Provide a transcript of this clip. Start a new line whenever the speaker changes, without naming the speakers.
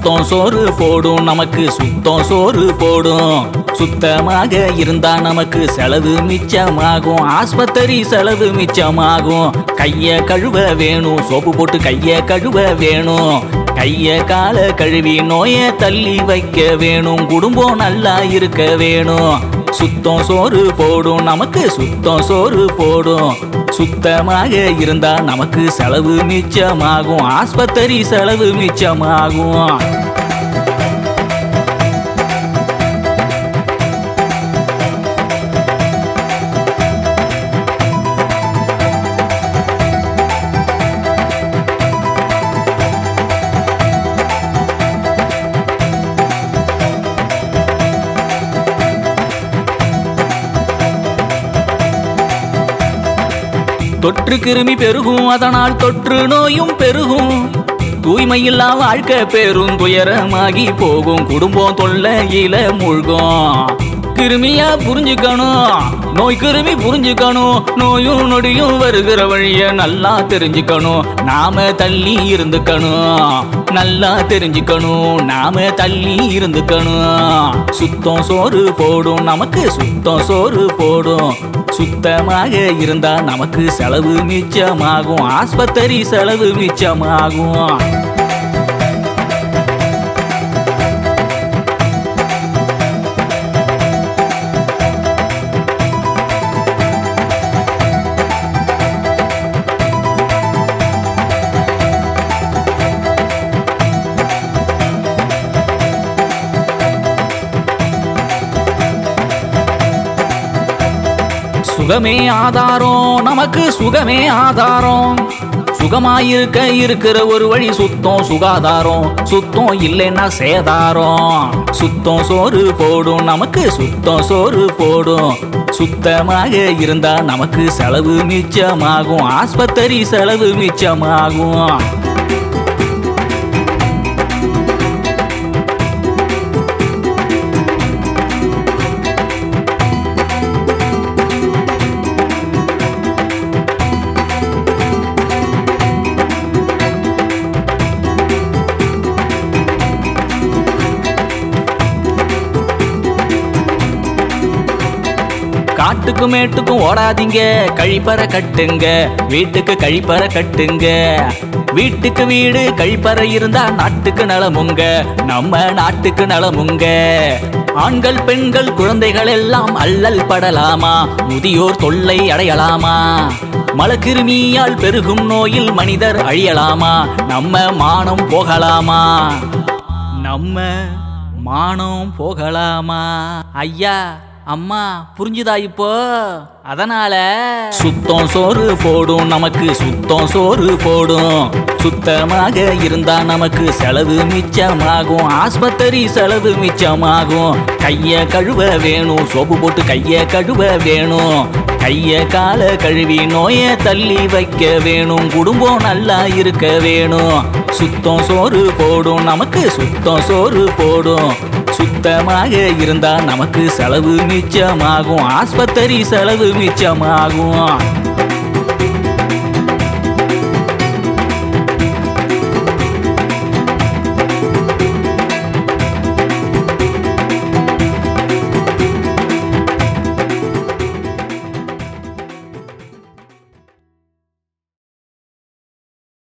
சுத்தம் சோறு போடும் நமக்கு சுத்தம் சோறு போடும் சுத்தமாக இருந்தா நமக்கு செலவு மிச்சமாகும் ஆஸ்பத்திரி செலவு மிச்சமாகும் கைய கழுவ வேணும் சோப்பு போட்டு கைய கழுவ வேணும் கைய கால கழுவி நோய தள்ளி வைக்க வேணும் குடும்பம் நல்லா இருக்க வேணும் சுத்தம் சோறு போடும் நமக்கு சுத்தம் சோறு போடும் சுத்தமாக இருந்தா நமக்கு செலவு மிச்சமாகும் ஆஸ்பத்திரி செலவு மிச்சமாகும் தொற்று கிருமி பெருகும் அதனால் தொற்று நோயும் பெருகும் தூய்மையில்லா வாழ்க்கை பெரும் துயரமாகி போகும் குடும்பம் தொல்லையில மூழ்கும் கிருமியா புரிஞ்சுக்கணும் நோய் கிருமி புரிஞ்சுக்கணும் நோயும் நொடியும் வருகிற வழிய நல்லா தெரிஞ்சுக்கணும் நாம தள்ளி இருந்துக்கணும் நல்லா தெரிஞ்சுக்கணும் நாம தள்ளி இருந்துக்கணும் சுத்தம் சோறு போடும் நமக்கு சுத்தம் சோறு போடும் சுத்தமாக இருந்தா நமக்கு செலவு மிச்சமாகும் ஆஸ்பத்திரி செலவு மிச்சமாகும் சுகமே ஆதாரம் நமக்கு சுகமே ஆதாரம் சுகமாயிருக்க இருக்கிற ஒரு வழி சுத்தம் சுகாதாரம் சுத்தம் இல்லைன்னா சேதாரம் சுத்தம் சோறு போடும் நமக்கு சுத்தம் சோறு போடும் சுத்தமாக இருந்தா நமக்கு செலவு மிச்சமாகும் ஆஸ்பத்திரி செலவு மிச்சமாகும் காட்டுக்கு மேட்டுக்கும் ஓடாதீங்க கழிப்பறை கட்டுங்க வீட்டுக்கு கழிப்பறை கட்டுங்க வீட்டுக்கு வீடு கழிப்பறை இருந்தா நாட்டுக்கு நலமுங்க நம்ம நாட்டுக்கு நலமுங்க ஆண்கள் பெண்கள் குழந்தைகள் எல்லாம் அல்லல் படலாமா முதியோர் தொல்லை அடையலாமா மலக்கிருமியால் பெருகும் நோயில் மனிதர் அழியலாமா நம்ம மானம் போகலாமா நம்ம மானம் போகலாமா ஐயா அம்மா புரிஞ்சுதா இப்போ அதனால சுத்தம் சோறு போடும் நமக்கு சுத்தம் சோறு போடும் சுத்தமாக இருந்தா நமக்கு செலவு மிச்சமாகும் ஆஸ்பத்திரி செலவு மிச்சமாகும் கைய கழுவ வேணும் சோப்பு போட்டு கைய கழுவ வேணும் கைய கால கழுவி நோய தள்ளி வைக்க வேணும் குடும்பம் நல்லா இருக்க வேணும் சுத்தம் சோறு போடும் நமக்கு சுத்தம் சோறு போடும் சுத்தமாக இருந்தா நமக்கு செலவு மிச்சமாகும் ஆஸ்பத்திரி செலவு மிச்சமாகும்